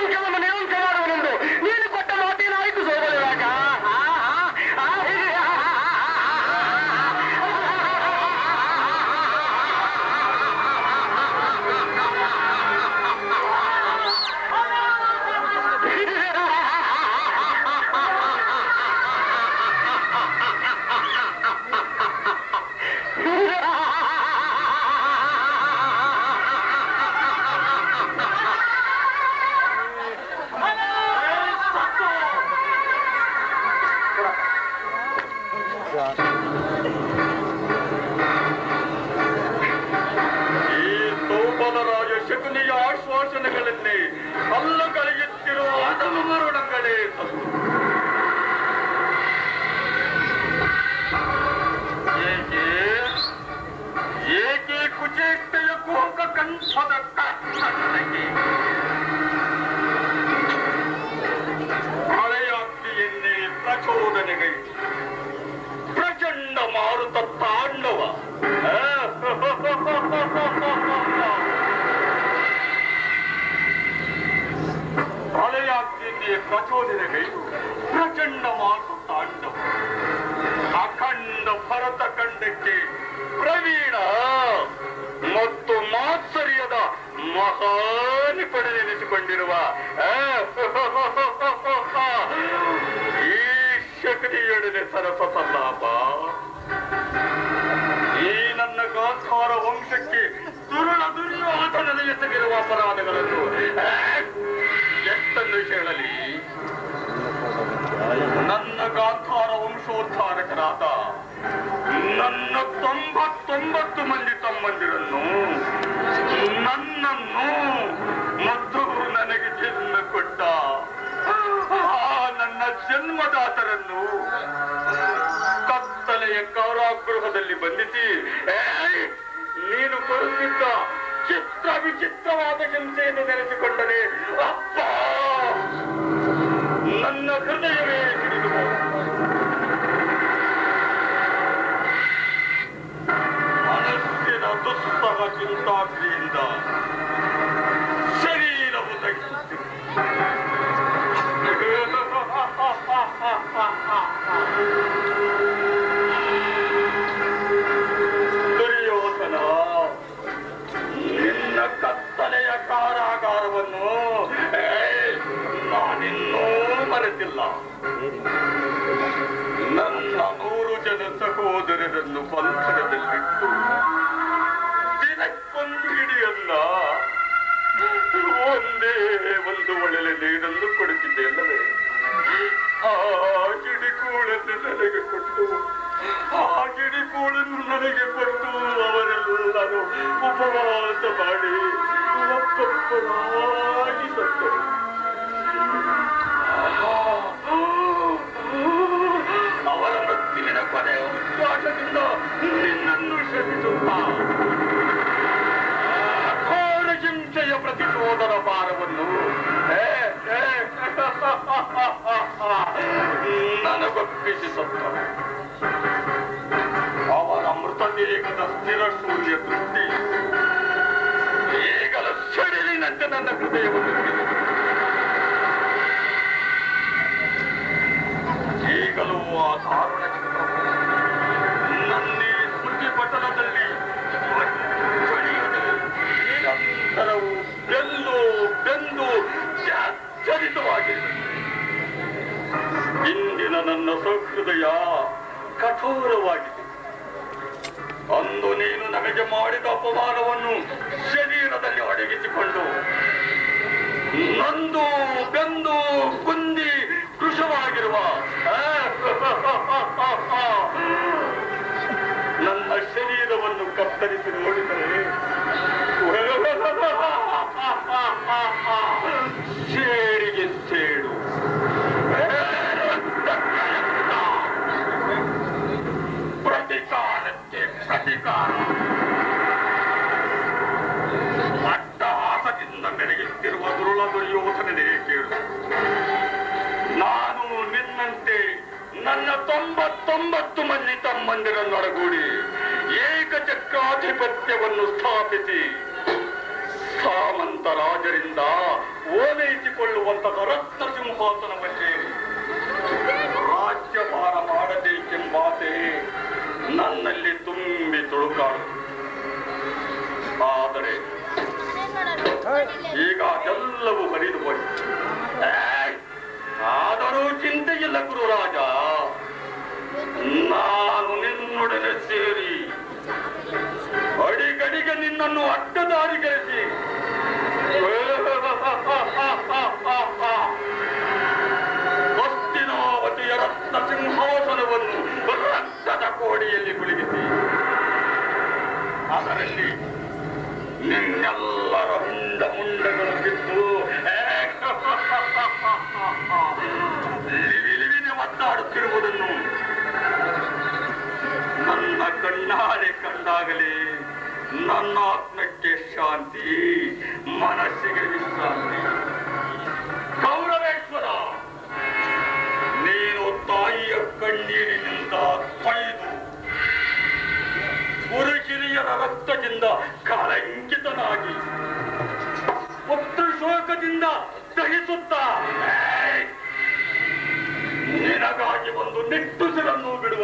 ಲಂಕೆಯನ್ನು ನಿರಂತರ ಮಾಡುವನೆಂದು ನೀನು ಕೊಟ್ಟ ಮಾತೇನಾಯಿತು ಸೋದರರಾಗ ಈ ಸೌಪದ ರಾಜ ಶಕುನಿಯ ಆಶ್ವಾಸನೆಗಳಲ್ಲಿ ಅಲ್ಲ ಕಳೆಯುತ್ತಿರುವ ಅದಮ ಮರುಳಗಳೇ ತಪ್ಪು. ಏಕೆ ಏಕೆ ಕುಚೇಷ್ಟೆಯ ಕೋಕ ಕಂಠದ ಕಟ್ಟಡಕ್ಕೆ ಮಳೆಯಾಗ್ತಿಯನ್ನೇ ಪ್ರಚೋದನೆಗೆ ಪ್ರಚಂಡ ಮಾರುತ ತಾಂಡವ ಮಳೆಯಾಗ್ತಿಯನ್ನೇ ಪ್ರಚೋದನೆಗೈದು ಪ್ರಚಂಡ ಮಾರುತ ತಾಂಡವ ಅಖಂಡ ಭರತ ಖಂಡಕ್ಕೆ ಪ್ರವೀಣ ಮತ್ತು ಮಾತ್ಸರ್ಯದ ಮಹಾನಿ ಪಡೆದೆನಿಸಿಕೊಂಡಿರುವ ಈ ಶಕ್ತಿಯೊಡನೆ ಸರಸ ಸಲ್ಲಾಪ ಈ ನನ್ನ ಗಾಂಧಾರ ವಂಶಕ್ಕೆ ದುರುಳ ದುರ್ಯೋಧನದ ಎಸಗಿರುವ ಅಪರಾಧಗಳನ್ನು ಎಷ್ಟನ್ನು ಹೇಳಲಿ ನನ್ನ ಗಾಂಧಾರ ವಂಶೋದ್ಧಾರಕರಾದ ನನ್ನ ತೊಂಬತ್ತೊಂಬತ್ತು ಮಂದಿ ತಮ್ಮಂದಿರನ್ನು ನನ್ನನ್ನು ಮತ್ತು ನನಗೆ ಜನ್ಮ ಕೊಟ್ಟ ಆ ನನ್ನ ಜನ್ಮದಾತರನ್ನು ಕತ್ತಲೆಯ ಕಾರಾಗೃಹದಲ್ಲಿ ಬಂಧಿಸಿ ಏಯ್! ನೀನು ಕೊಡುತ್ತಿದ್ದ ಚಿತ್ರ ವಿಚಿತ್ರವಾದ ಹಿಂಸೆಯನ್ನು ನೆನೆಸಿಕೊಂಡರೆ ಅಪ್ಪ ನನ್ನ ಹೃದಯವೇ ಹಿಡಿದು ಮನಸ್ಸಿನ ದುಸ್ಸಹ ಚಿಂತಾಗ್ರಿಯಿಂದ ಶರೀರವು ತಗ್ಗಿಸುತ್ತಿದೆ ದುರ್ಯೋಧನ ನಿನ್ನ ಕತ್ತಲೆಯ ಕಾರಾಗಾರವನ್ನು ಏಯ್, ನಾನಿನ್ನೂ ಮರೆತಿಲ್ಲ ನನ್ನ ನೂರು ಜನ ಸಹೋದರರನ್ನು ಬಂಧನದಲ್ಲಿಟ್ಟು ದಿನಕ್ಕೊಂದು ಹಿಡಿಯಲ್ಲ ಒಂದೇ ಒಂದು ಒಳ್ಳೆ ನೀರನ್ನು ಕೊಡುತ್ತಿದ್ದೆ ಅಲ್ಲವೇ ಆ ಗಿಡಿಕೂಳನ್ನು ನನಗೆ ಕೊಟ್ಟು ಆ ಗಿಡಿಕೂಳನ್ನು ನನಗೆ ಕೊಟ್ಟು ಅವರೆಲ್ಲರೂ ಉಪವಾಸ ಮಾಡಿ ಒಬ್ಬೊಬ್ಬರಾಗಿ ಸತ್ತರು ಅವರ ಮೃತ್ಯುವಿನ ಕೊನೆಯ ಉಚ್ಚಾಟದಿಂದ ನಿನ್ನನ್ನು ಶಪಿಸುತ್ತಾ ಘೋರ ಹಿಂಸೆಯ ಪ್ರತಿರೋಧದ ಭಾರವನ್ನು ಏ, ಏ, ನನಗೊಪ್ಪಿಸಿ ಸತ್ತರು ಅವರ ಮೃತದೇಹದ ಸ್ಥಿರ ಶೂನ್ಯ ದೃಷ್ಟಿ ಈಗಲೂ ಸಿಡಿಲಿನಂತೆ ನನ್ನ ಹೃದಯವನ್ನು ಹಿಡಿದಿದೆ. ಈಗಲೂ ಆ ದಾರುಣ ಚಿತ್ರವು ನನ್ನೇ ಸ್ಮೃತಿ ಪಟಲದಲ್ಲಿ ಅಚ್ಚಳಿಯದೆ ನಿರಂತರವು ಬೆಂದು ಬೆಂದು ಜರ್ಜರಿತವಾಗಿದೆ ಇಂದಿನ ನನ್ನ ಸಹೃದಯ ಕಠೋರವಾಗಿದೆ ಅಂದು ನೀನು ನಮಗೆ ಮಾಡಿದ ಅಪಮಾನವನ್ನು ಶರೀರದಲ್ಲಿ ಅಡಗಿಸಿಕೊಂಡು ನೊಂದು ಬೆಂದು ಕುಂದಿ ಕೃಶವಾಗಿರುವ ಆ, ನನ್ನ ಶರೀರವನ್ನು ಕತ್ತರಿಸಿ ನೋಡಿದರೆ ಸೇರಿಗೆ ಸೇಡು ಪ್ರತಿಕಾರಕ್ಕೆ ಪ್ರತಿಕಾರ ಅಟ್ಟಹಾಸದಿಂದ ಮೆರೆಯುತ್ತಿರುವ ದುರುಳ ದುರ್ಯೋಧನನೇ ಕೇಳು ನಾನು ನಿನ್ನಂತೆ ನನ್ನ ತೊಂಬತ್ತೊಂಬತ್ತು ಮಂದಿ ತಮ್ಮಂದಿರನ್ನೊಡಗೂಡಿ ಏಕಚಕ್ರಾಧಿಪತ್ಯವನ್ನು ಸ್ಥಾಪಿಸಿ ಸಾಮಂತ ರಾಜರಿಂದ ಓಲೈಸಿಕೊಳ್ಳುವಂತಹ ರತ್ನ ಸಿಂಹಾಸನವನ್ನೇರಿ ರಾಜ್ಯಭಾರ ಮಾಡಬೇಕೆಂಬಾಸೆ ನನ್ನಲ್ಲಿ ತುಂಬಿ ತುಳುಕಾಡು ಆದರೆ ಈಗ ಅದೆಲ್ಲವೂ ಹರಿದು ಹೋಯಿತು ಏಯ್! ಆದರೂ ಚಿಂತೆಯಿಲ್ಲ ಗುರುರಾಜ ನಾನು ನಿನ್ನೊಡನೆ ಸೇರಿ ಅಡಿಗಡಿಗೆ ನಿನ್ನನ್ನು ಅಡ್ಡದಾರಿಗೆಳಿಸಿ ಹಸ್ತಿನಾವತಿಯ ರತ್ನ ಸಿಂಹಾಸನವನ್ನು ರಕ್ತದ ಕೋಡಿಯಲ್ಲಿ ಕುಳಿಗಿಸಿ ಅದರಲ್ಲಿ ನಿನ್ನೆಲ್ಲರ ಹಿಂಡ ಮುಂಡಗಳು ಬಿದ್ದು ಲಿವಿಲಿವಿನೆ ಒದ್ದಾಡುತ್ತಿರುವುದನ್ನು ನನ್ನ ಕಣ್ಣಾರೆ ಕಂಡಾಗಲೇ ನನ್ನ ಆತ್ಮಕ್ಕೆ ಶಾಂತಿ ಮನಸ್ಸಿಗೆ ವಿಶ್ರಾಂತಿ ಗೌರವೇಶ್ವರ ನೀನು ತಾಯಿಯ ಕಣ್ಣೀರಿನಿಂದ ಕೊಯ್ದು ಗುರು ಹಿರಿಯರ ರಕ್ತದಿಂದ ಕಳಂಕಿತನಾಗಿ ಪುತ್ರ ಶೋಕದಿಂದ ದಹಿಸುತ್ತಾ ಏಯ್! ನಿನಗಾಗಿ ಒಂದು ನಿಟ್ಟುಸಿರನ್ನು ಬಿಡುವ